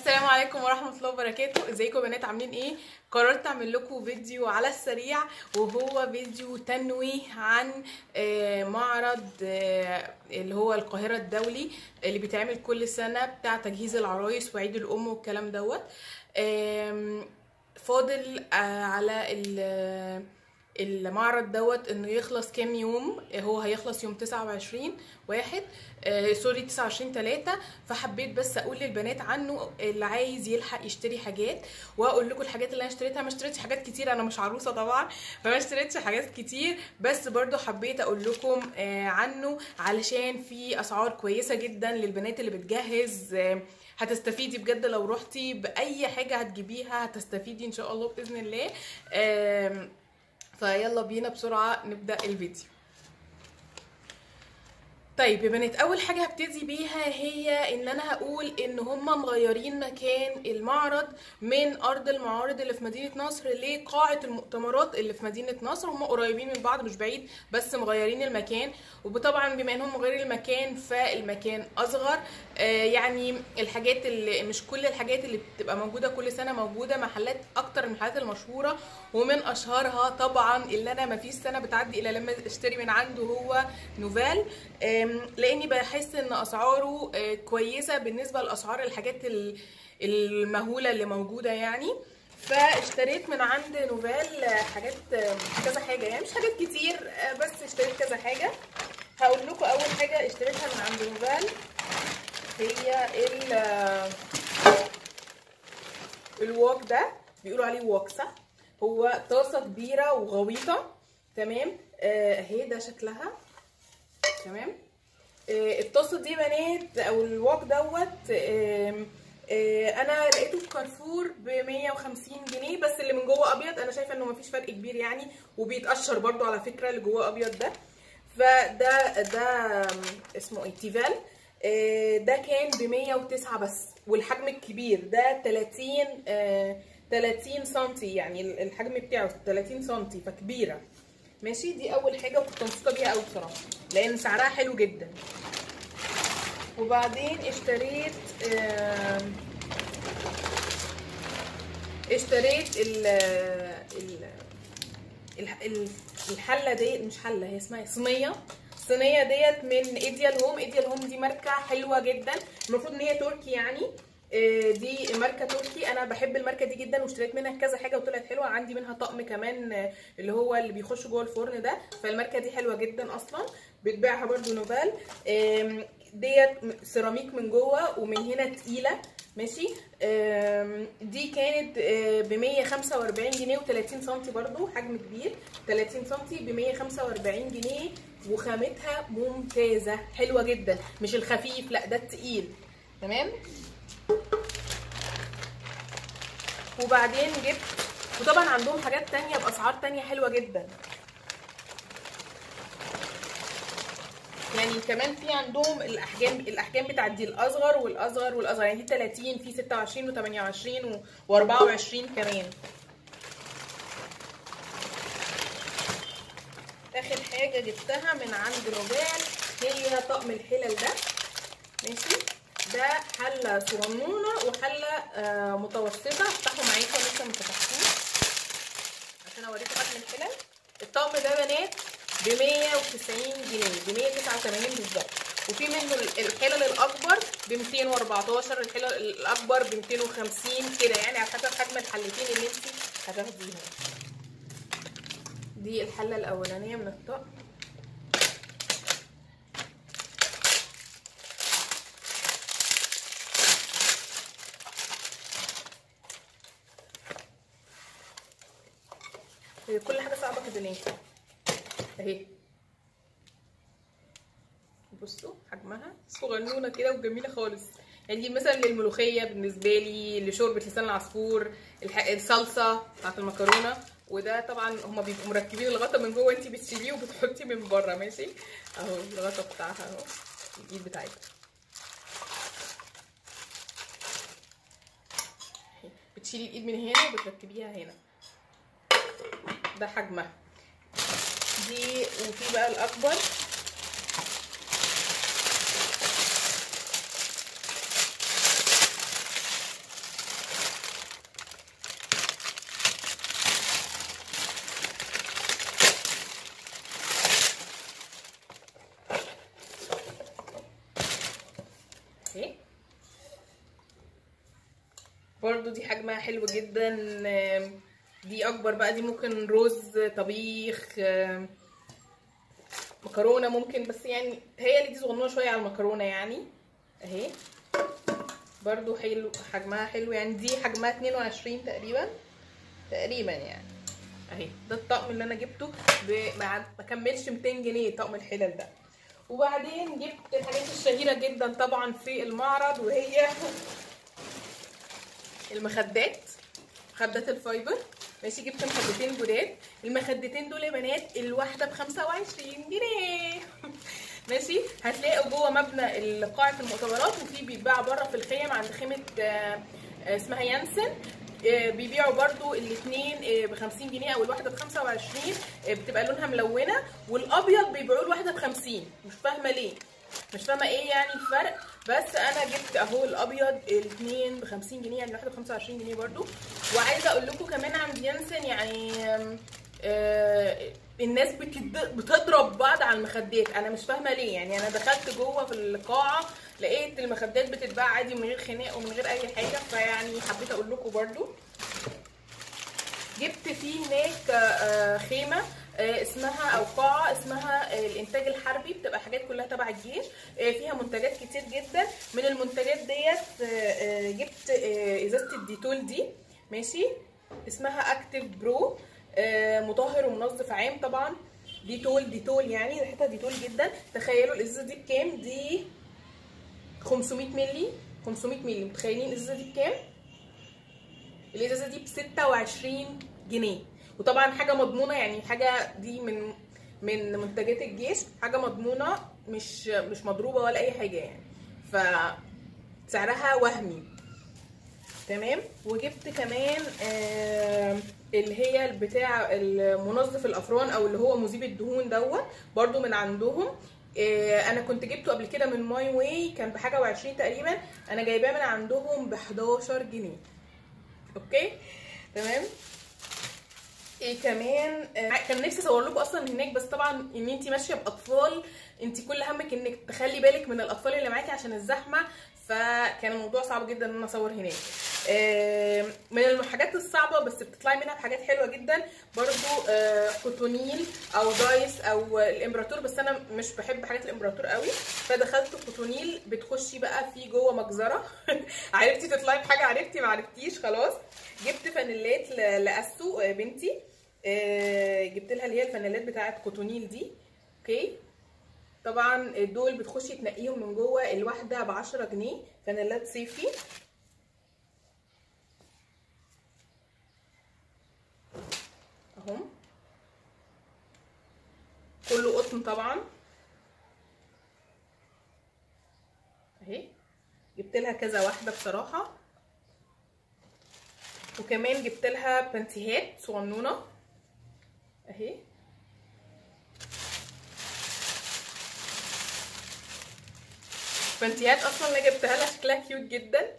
السلام عليكم ورحمة الله وبركاته ازيكم يا بنات عاملين ايه قررت اعمل لكم فيديو على السريع وهو فيديو تنويه عن آه، معرض آه، اللي هو القاهرة الدولي اللي بيتعمل كل سنة بتاع تجهيز العرايس وعيد الام والكلام دوت آم، فاضل آه، على ال- المعرض دوت انه يخلص كام يوم هو هيخلص يوم 29 واحد آه سوري 29 3 فحبيت بس اقول للبنات عنه اللي عايز يلحق يشتري حاجات واقول لكم الحاجات اللي انا اشتريتها ما اشتريتش حاجات كتير انا مش عروسه طبعا فما اشتريتش حاجات كتير بس برضو حبيت اقول لكم آه عنه علشان في اسعار كويسه جدا للبنات اللي بتجهز آه هتستفيدي بجد لو رحتي باي حاجه هتجيبيها هتستفيدي ان شاء الله باذن الله آم، فيلا بينا بسرعه نبدا الفيديو طيب يا بنات اول حاجه هبتدي بيها هي ان انا هقول ان هم مغيرين مكان المعرض من ارض المعارض اللي في مدينه نصر لقاعه المؤتمرات اللي في مدينه نصر هم قريبين من بعض مش بعيد بس مغيرين المكان وطبعا بما انهم مغيرين المكان فالمكان اصغر آه يعني الحاجات اللي مش كل الحاجات اللي بتبقى موجوده كل سنه موجوده محلات اكتر من الحاجات المشهوره ومن اشهرها طبعا اللي انا ما فيش سنه بتعدي الا لما اشتري من عنده هو نوفال آم، لاني بحس ان اسعاره آه، كويسه بالنسبه لاسعار الحاجات ال- المهوله اللي موجوده يعني فاشتريت من عند نوفال آه، حاجات آه، كذا حاجه يعني مش حاجات كتير آه، بس اشتريت كذا حاجه هقول لكم اول حاجه اشتريتها من عند نوفال هي ال آه، الوok ده بيقولوا عليه وok صح هو طاسه كبيره وغويطه تمام آه، اهي ده شكلها تمام آه، الطاسه دي بنات او الوok دوت آم، آه، انا لقيته في كارفور ب 150 جنيه بس اللي من جوه ابيض انا شايفه انه مفيش فرق كبير يعني وبيتقشر برضو على فكره اللي جوه ابيض ده فده ده آم، اسمه ايه تيفال آه، ده كان ب 109 بس والحجم الكبير ده 30 آه، 30 سنتي يعني الحجم بتاعه 30 سنتي فكبيره ماشي دي اول حاجه وكنت مبسوطه بيها قوي بصراحه لان سعرها حلو جدا وبعدين اشتريت آم، اشتريت ال ال الح- ال- الحله دي مش حله هي اسمها إيه؟ صينيه الصينيه ديت من ايديال هوم ايديال هوم دي ماركه حلوه جدا المفروض ان هي تركي يعني آه، دي ماركه تركي انا بحب الماركه دي جدا واشتريت منها كذا حاجه وطلعت حلوه عندي منها طقم كمان آه، اللي هو اللي بيخش جوه الفرن ده فالماركه دي حلوه جدا اصلا بتبيعها برضو نوفال آم، ديت سيراميك من جوه ومن هنا تقيله ماشي آم، دي كانت ب 145 جنيه و30 سم برضو حجم كبير 30 سم ب 145 جنيه وخامتها ممتازه حلوه جدا مش الخفيف لا ده التقيل تمام وبعدين جبت وطبعا عندهم حاجات تانية باسعار تانية حلوه جدا يعني كمان في عندهم الاحجام الاحجام بتاعت دي الاصغر والاصغر والاصغر يعني دي 30 في 26 و28 و24 كمان اخر حاجه جبتها من عند نوبال هي طقم الحلل ده ماشي ده حله صغنونه وحله آه متوسطه افتحوا معاكم لسه ما فتحتوش عشان اوريكم حجم الحلل الطقم ده بنات ب 190 جنيه ب 189 بالظبط وفي منه الحلل الاكبر ب 214 الحلل الاكبر ب 250 كده يعني على حسب حجم الحلتين اللي انت هتاخديهم دي الحله الاولانيه من الطقم هي كل حاجه صعبه كده ليه اهي بصوا حجمها صغنونه كده وجميله خالص يعني دي مثلا للملوخيه بالنسبه لي لشوربه لسان العصفور الح... الصلصه بتاعت المكرونه وده طبعا هما بيبقوا مركبين الغطا من جوه انت بتشيليه وبتحطيه من بره ماشي اهو الغطا بتاعها اهو الايد بتاعتها بتشيلي الايد من هنا وبتركبيها هنا ده حجمها دي وفي بقى الاكبر اهي برضو دي حجمها حلو جدا آم، دي اكبر بقى دي ممكن رز طبيخ آم، مكرونه ممكن بس يعني هي اللي دي صغنونه شويه على المكرونه يعني اهي برضو حلو حجمها حلو يعني دي حجمها 22 تقريبا تقريبا يعني اهي ده الطقم اللي انا جبته ب- ما ما كملش 200 جنيه طقم الحلل ده وبعدين جبت الحاجات الشهيره جدا طبعا في المعرض وهي المخدات مخدات الفايبر ماشي جبت مخدتين جداد المخدتين دول يا بنات الواحده ب 25 جنيه ماشي هتلاقوا جوه مبنى قاعه المؤتمرات وفي بيتباع بره في الخيم عند خيمه آه، آه، اسمها يانسن آه، بيبيعوا برضو الاثنين ب 50 جنيه او الواحده ب 25 آه، بتبقى لونها ملونه والابيض بيبيعوه الواحده ب 50 مش فاهمه ليه مش فاهمه ايه يعني الفرق بس انا جبت اهو الابيض الاثنين ب 50 جنيه يعني الواحده ب 25 جنيه برضو وعايزه اقول لكم كمان عند يانسن يعني آم، آه، الناس بتد- بتضرب بعض على المخدات انا مش فاهمه ليه يعني انا دخلت جوه في القاعه لقيت المخدات بتتباع عادي من غير خناق ومن غير اي حاجه فيعني حبيت اقول لكم برضو جبت في هناك آه، خيمه آه، اسمها او قاعه اسمها آه، الانتاج الحربي بتبقى حاجات كلها تبع الجيش آه، فيها منتجات كتير جدا من المنتجات ديت آه، آه، جبت آه، ازازه الديتول دي ماشي اسمها اكتيف برو آه، مطهر ومنظف عام طبعا ديتول ديتول يعني ريحتها ديتول جدا تخيلوا الازازه دي بكام دي 500 مللي 500 مللي متخيلين الازازه دي بكام الازازه دي ب 26 جنيه وطبعا حاجه مضمونه يعني حاجه دي من من منتجات الجيش حاجه مضمونه مش مش مضروبه ولا اي حاجه يعني ف سعرها وهمي تمام وجبت كمان آه اللي هي بتاع المنظف الافران او اللي هو مذيب الدهون دوت برضو من عندهم آه انا كنت جبته قبل كده من ماي واي كان بحاجه وعشرين تقريبا انا جايباه من عندهم ب 11 جنيه اوكي تمام ايه كمان آه كان نفسي اصور لكم اصلا هناك بس طبعا ان انت ماشيه باطفال انت كل همك انك تخلي بالك من الاطفال اللي معاكي عشان الزحمه فكان الموضوع صعب جدا ان انا اصور هناك آه من الحاجات الصعبه بس بتطلعي منها بحاجات حلوه جدا برضو آه كوتونيل او دايس او الامبراطور بس انا مش بحب حاجات الامبراطور قوي فدخلت كوتونيل بتخشي بقى في جوه مجزره عرفتي تطلعي بحاجه عرفتي ما عرفتيش خلاص جبت فانيلات ل- لاسو آه، بنتي آه، جبت لها اللي هي الفانيلات بتاعه كوتونيل دي اوكي طبعا دول بتخشي تنقيهم من جوه الواحده ب 10 جنيه فانيلات صيفي اهم كله قطن طبعا اهي جبت لها كذا واحده بصراحه وكمان جبت لها بنتيهات صغنونه اهي بنتيهات اصلا اللي جبتها لها شكلها كيوت جدا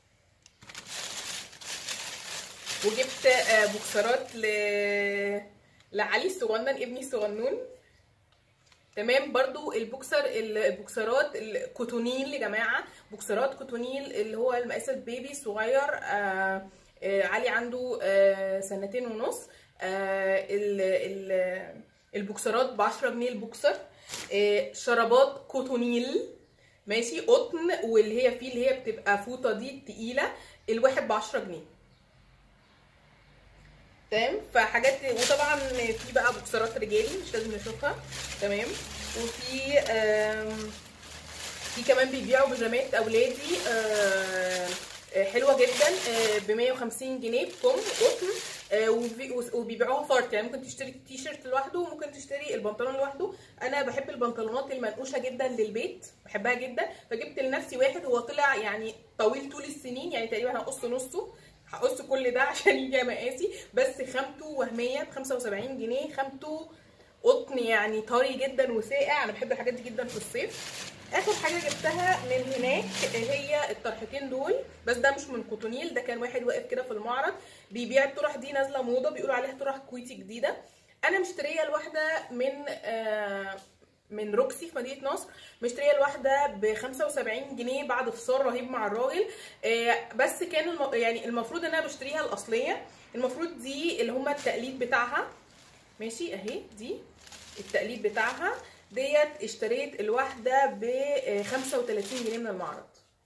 وجبت آه، بوكسرات ل لعلي الصغنن ابني الصغنون تمام برضو البوكسر البوكسرات الكوتونيل يا جماعه بوكسرات كوتونيل اللي هو المقاس البيبي صغير آه آه علي عنده آه سنتين ونص آه ال ال البوكسرات ب 10 جنيه البوكسر آه شرابات كوتونيل ماشي قطن واللي هي فيه اللي هي بتبقى فوطه دي التقيله الواحد ب 10 جنيه تمام فحاجات وطبعا في بقى بوكسرات رجالي مش لازم نشوفها تمام وفي آم، في كمان بيبيعوا بيجامات اولادي آه، آه، حلوه جدا ب 150 جنيه بكم قطن آه، وبي- وبيبيعوها فرط يعني ممكن تشتري التي شيرت لوحده وممكن تشتري البنطلون لوحده انا بحب البنطلونات المنقوشه جدا للبيت بحبها جدا فجبت لنفسي واحد هو طلع يعني طويل طول السنين يعني تقريبا هقص نصه هقص كل ده عشان يجي مقاسي بس خامته وهميه ب 75 جنيه خامته قطن يعني طري جدا وساقع انا بحب الحاجات دي جدا في الصيف اخر حاجه جبتها من هناك هي الطرحتين دول بس ده مش من كوتونيل ده كان واحد واقف كده في المعرض بيبيع الطرح دي نازله موضه بيقولوا عليها طرح كويتي جديده انا مشتريه الواحده من آه من روكسي في مدينه نصر مشتريه الواحده ب 75 جنيه بعد فصال رهيب مع الراجل آه، بس كان الم... يعني المفروض ان انا بشتريها الاصليه المفروض دي اللي هما التقليد بتاعها ماشي اهي دي التقليد بتاعها ديت اشتريت الواحده ب 35 جنيه من المعرض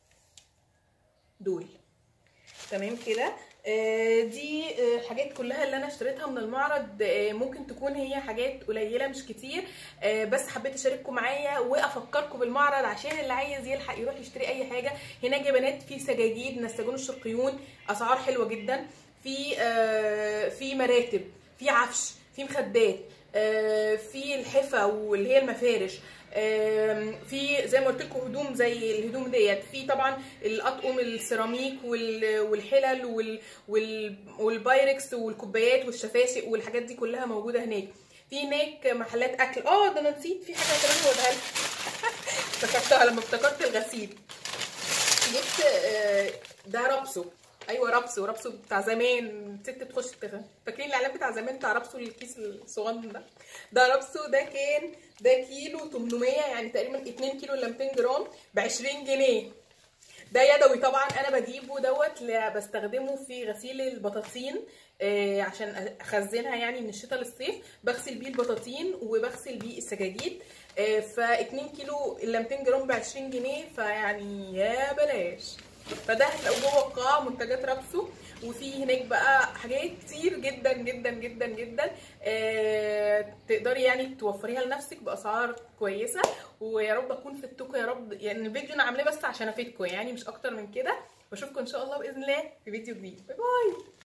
دول تمام كده آه، دي آه، الحاجات كلها اللي انا اشتريتها من المعرض آه، ممكن تكون هي حاجات قليله مش كتير آه، بس حبيت اشارككم معايا وافكركم بالمعرض عشان اللي عايز يلحق يروح يشتري اي حاجه هناك يا بنات في سجاجيد نساجون الشرقيون اسعار حلوه جدا في آه، في مراتب في عفش في مخدات آه، في الحفا واللي هي المفارش آم، في زي ما قلت لكم هدوم زي الهدوم ديت في طبعا الاطقم السيراميك وال- والحلل وال- وال- والبايركس والكوبايات والشفاشق والحاجات دي كلها موجوده هناك في هناك محلات اكل اه ده انا نسيت في حاجه كمان هقولها لكم افتكرتها لما افتكرت الغسيل جبت آه، ده رابسو ايوه رابسو رابسو بتاع زمان ست تخش تغ- فاكرين الاعلان بتاع زمان بتاع رابسو الكيس الصغنن ده ده رابسو ده كان ده كيلو 800 يعني تقريبا 2 كيلو الا 200 جرام ب 20 جنيه ده يدوي طبعا انا بجيبه دوت ل- بستخدمه في غسيل البطاطين آه، عشان اخزنها يعني من الشتاء للصيف بغسل بيه البطاطين وبغسل بيه السجاجيد ف 2 كيلو الا 200 جرام ب 20 جنيه فيعني يا بلاش فده هتلاقوه جوه القاعه منتجات رابسو وفي هناك بقى حاجات كتير جدا جدا جدا جدا آه تقدري يعني توفريها لنفسك باسعار كويسه ويا رب اكون فدتكم يا رب يعني الفيديو انا عاملاه بس عشان افيدكم يعني مش اكتر من كده واشوفكم ان شاء الله باذن الله في فيديو جديد باي باي